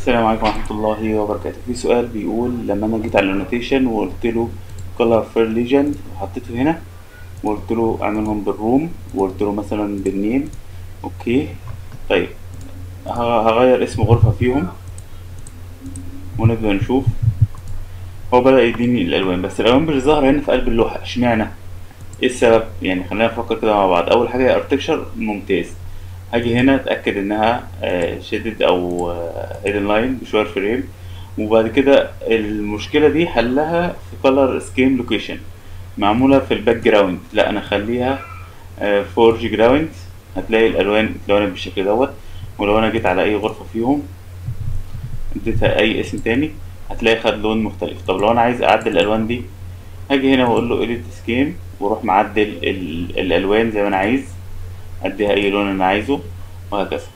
السلام عليكم ورحمة الله وبركاته في سؤال بيقول لما انا جيت على النوتيشن وقلت له color for legend وحطيته هنا وقلت له اعملهم بالروم وقلت له مثلا بالنيم اوكي طيب ه- هغير اسم غرفة فيهم ونبدأ نشوف هو بدأ يديني الألوان بس الألوان مش ظاهرة هنا في قلب اللوحة اشمعنى؟ ايه السبب؟ يعني خلينا نفكر كده مع بعض أول حاجة ارتكشر ممتاز هاجي هنا اتأكد انها شدد او هيدن لاين بشوية فريم وبعد كده المشكلة دي حلها في color scheme location معمولة في الباك جراوند لا انا اخليها فورج جراوند هتلاقي الالوان اتلونت بالشكل دوت ولو انا جيت على اي غرفة فيهم اديتها اي اسم تاني هتلاقي خد لون مختلف طب لو انا عايز اعدل الالوان دي هاجي هنا واقول له edit scheme واروح معدل ال- الالوان زي ما انا عايز اديها اي لون انا عايزه وهكذا